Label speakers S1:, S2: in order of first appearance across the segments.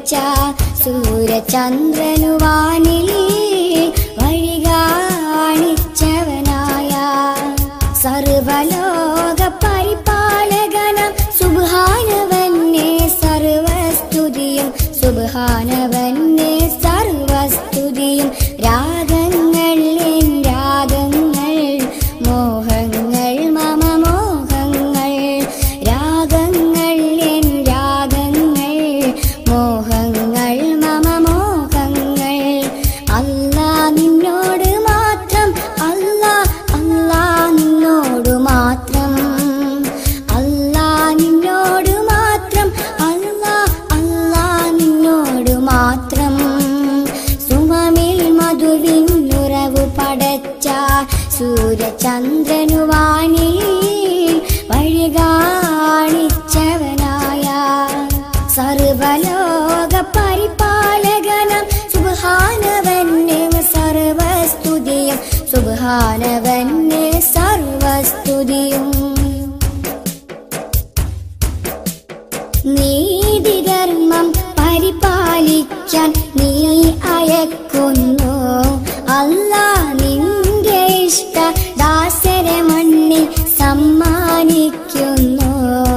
S1: പടച്ച സൂര്യചന്ദ്രനുവാനിൽ വഴി കാണിച്ചവനായ സർവലോക പരിപാലകനം സുബാനവന്നെ സർവസ്തുതിയും സുബാനവന്നെ സർവസ്തുതിയും രാഗങ്ങൾ എൻ രാഗങ്ങൾ മോഹങ്ങൾ മമ മോഹങ്ങൾ രാഗങ്ങൾ എൻ രാഗങ്ങൾ മോഹങ്ങൾ മമ മോഹങ്ങൾ അല്ലാ നിന്നോട് മാത്രം അല്ലാ അല്ലാ നിന്നോട് മാത്രം അല്ലാ നിന്നോട് മാത്രം അല്ലാ അല്ലാ നിന്നോട് മാത്രം സുമമിൽ മധുവിൻ ഉറവു പടച്ച സൂര്യചന്ദ്രനുവാനിൽ വഴി കാണിച്ചവനായ സർവലോക പരിപാലകനം സുബാനവന്നെ സർവസ്തുതിയും സുബാനവന്നെ സർവസ്തുതിയും നീതിധർമ്മം പരിപാലിക്കാൻ നീ അയക്കുന്നു അല്ലാ നിന്റെ ഇഷ്ട ദാസരെ മണ്ണിൽ സമ്മാനിക്കുന്നു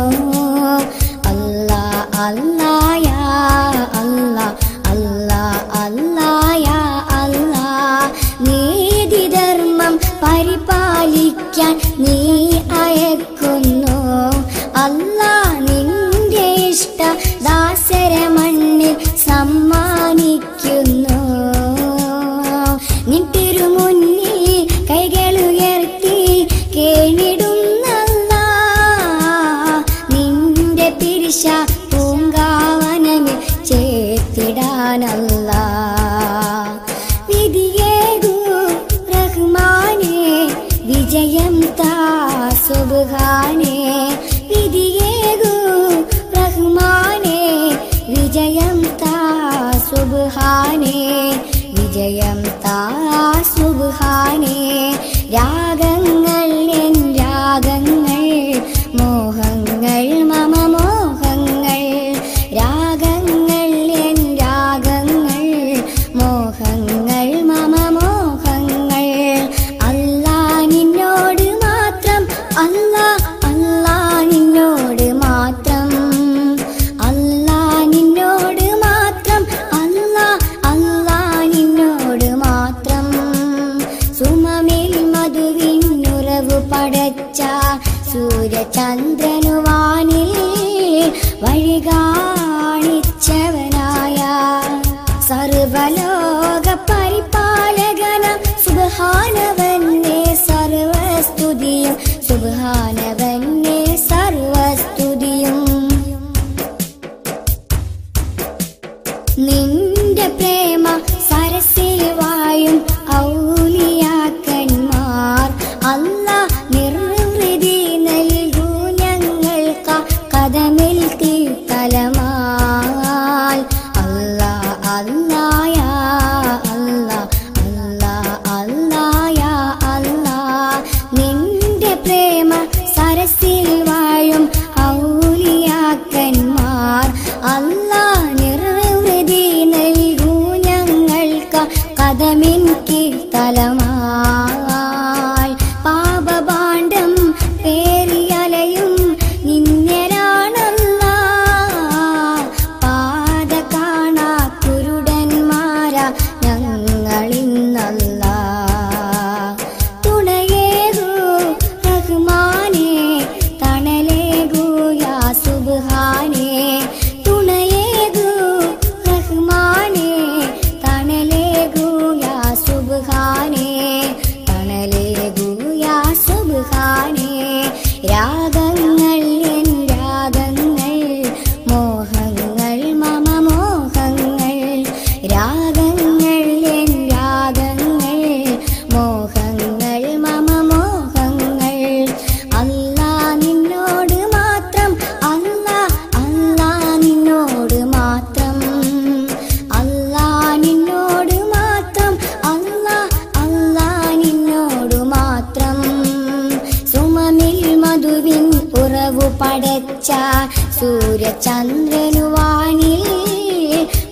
S1: അല്ലാ അല്ലായ അല്ലാ അല്ലാ അല്ലായ അല്ലാ നീതിധർമ്മം പരിപാലിക്കാൻ നീ അയക്കുന്നു അല്ലാ നിന്റെ ഇഷ്ട ദാസരെ മണ്ണിൽ സമ്മാനിക്കുന്നു നിൻ തിരുമുന്നിൽ കൈകളുയർത്തി കേണിടുന്നല്ല നിന്റെ പിരിശ പൂങ്കാവനമിൽ ചേർത്തിടാനല്ല വിധിയേകു റഹ്മാനെ വിജയം താ സുബാനെ വിധിയേകു റഹ്മാനെ വിജയം താ സുബാനെ വിജയം താ സുബാനെ രാഗങ്ങൾ എൻ രാഗങ്ങൾ മോഹങ്ങൾ മമ മോഹങ്ങൾ രാഗങ്ങൾ എൻ രാഗങ്ങൾ മോഹങ്ങൾ മമ മോഹങ്ങൾ അല്ലാ നിന്നോട് മാത്രം അല്ലാ അല്ലാ നിന്നോട് മാത്രം അല്ലാ നിന്നോട് മാത്രം അല്ലാ അല്ലാ നിന്നോട് മാത്രം സുമമിൽ മധുവിനുറവു പടച്ച സൂര്യചന്ദ്രനുവാനിൽ വഴി കാണിച്ചവനായ സർവലോക പരിപാലകനം സുബാനവന്നെ സർവസ്തുതിയും സുബാനവന്നെ സർവസ്തുതിയും നിന്റെ പ്രേമ സരസിൽ വായും ഔലിയാക്കന്മാർ അല്ല നിർവൃതി നൽകൂ ഞങ്ങൾക്ക് കഥമിൽ തീർത്തലമാൽ അല്ല അല്ലായ അല്ല അല്ല അല്ലായ അല്ല നിന്റെ പ്രേമ സരസിൽ വാഴും ഔലിയാക്കന്മാർ അല്ല നിർവൃതി നൽകൂ ഞങ്ങൾക്ക് കഥമിൻ കീർത്തലമായി പാപപാണ്ഡം പേരിയലയും നിന്നരാണല്ല പാത കാണാ കുരുടന്മാര ഞങ്ങളിന്നല്ല തുണയേകൂ റഹ്മാനെ തണലേകൂ യാ സുബ്ഹാനേ തുണയേകൂ റഹ്മാനെ തണലേകൂ യാ സുബ്ഹാനേ തണലേകൂ യാ സുബ്ഹാനേ രാഗങ്ങൾ എൻ രാഗങ്ങൾ മോഹങ്ങൾ മമ മോഹങ്ങൾ രാഗങ്ങൾ എൻ രാഗങ്ങൾ മോഹങ്ങൾ മമ മോഹങ്ങൾ അല്ലാ നിന്നോട് മാത്രം അല്ലാ അല്ലാ നിന്നോട് മാത്രം അല്ലാ നിന്നോട് മാത്രം അല്ലാ അല്ലാ നിന്നോട് മാത്രം സുമമിൽ മധുവിൻ ഉറവു പടച്ച സൂര്യചന്ദ്രനുവാനിൽ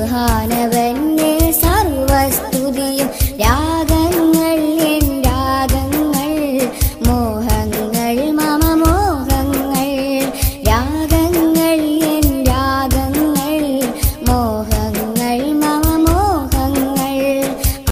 S1: സുബാനവന് സർവസ്തുതിയും രാ